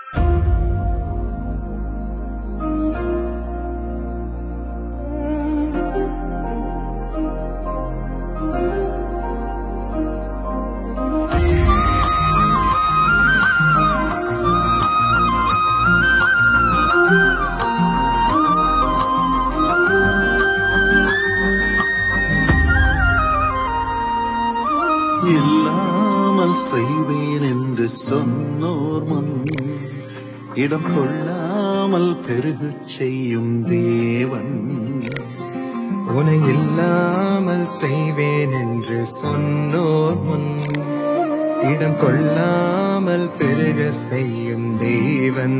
இல்லாமல் செய்வேன் என்று சொன்னோர் முன் இடம் கொள்ளாமல் பெருகச் செய்யும் தேவன் உனை இல்லாமல் செய்வேன் என்று சொன்னோர் முன் இடம் கொள்ளாமல் பெருக செய்யும் தேவன்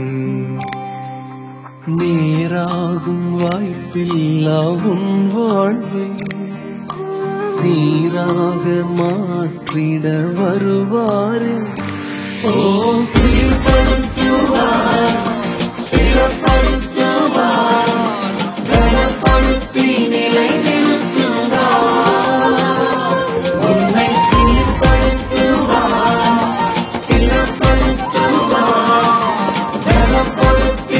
நேராகும் வாய்ப்பில்லா உன் வாழ்வை சீராக மாற்றிட வருவாரு ஓ சீர்படுத்துவார் சிறப்படுத்துவார் பலப்படுத்தி நிலைநிறுத்துவார் உன்னை சீர்படுத்துவார் சிறப்படுத்துவார் பலப்படுத்தி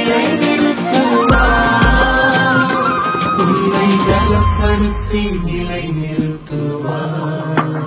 நிலைநிறுத்துவார் உன்னை பலப்படுத்தி நிலைநிறுத்துவார்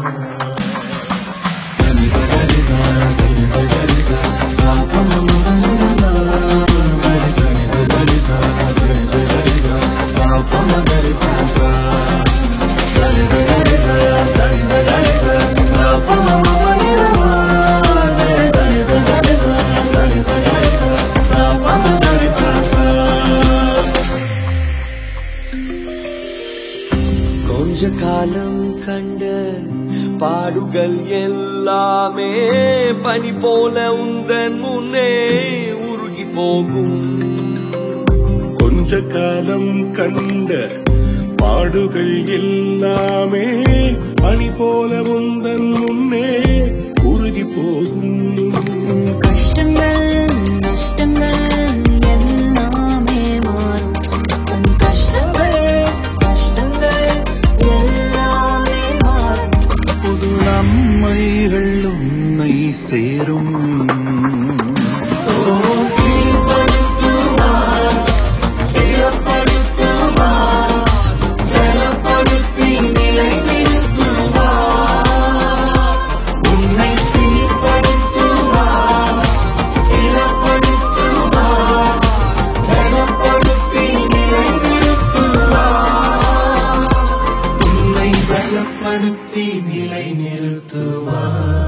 கொஞ்ச காலம் கண்ட பாடுகள் எல்லாமே பனி போல உந்தன் முன்னே உருகி போகும் கொஞ்ச காலம் கண்ட பாடுகள் எல்லாமே பனி போல உந்தன் முன்னே உருகி போகும் கஷ்டங்கள் நஷ்டங்கள் எல்லாமே மாறும் உன் கஷ்டங்கள் கஷ்டங்கள் எல்லாமே மாறும் புது நன்மைகள் உன்னை சேரும் உன்னை சீர்படுத்துவார் சிறப்படுத்துவார் பலப்படுத்தி நிலைநிறுத்துவார் உன்னை பலப்படுத்தி நிலைநிறுத்துவார்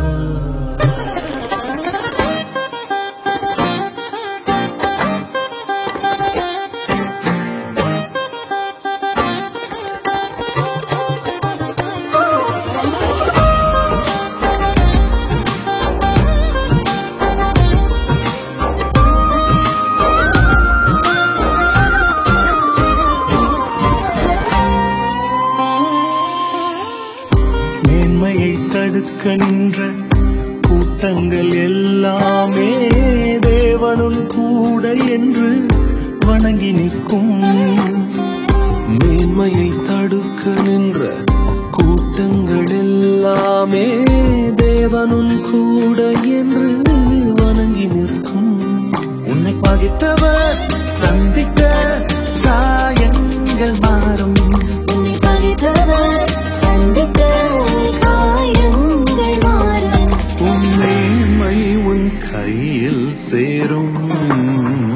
மேன்மையை தடுக்க நின்ற கூட்டங்கள் எல்லாமே தேவனுள் கூட என்று வணங்கி நிற்கும் மேன்மையை தடுக்க நின்ற கூட்டங்கள் எல்லாமே தேவனுன் கூட என்று வணங்கி நிற்கும் உன்னை பகித்தவர் சந்திக்க காயங்கள் மாறும் உன்னை பறித்தவர் கண்டித்த காயங்கள் மாறும் உன் மேன்மை உன் கையில் சேரும்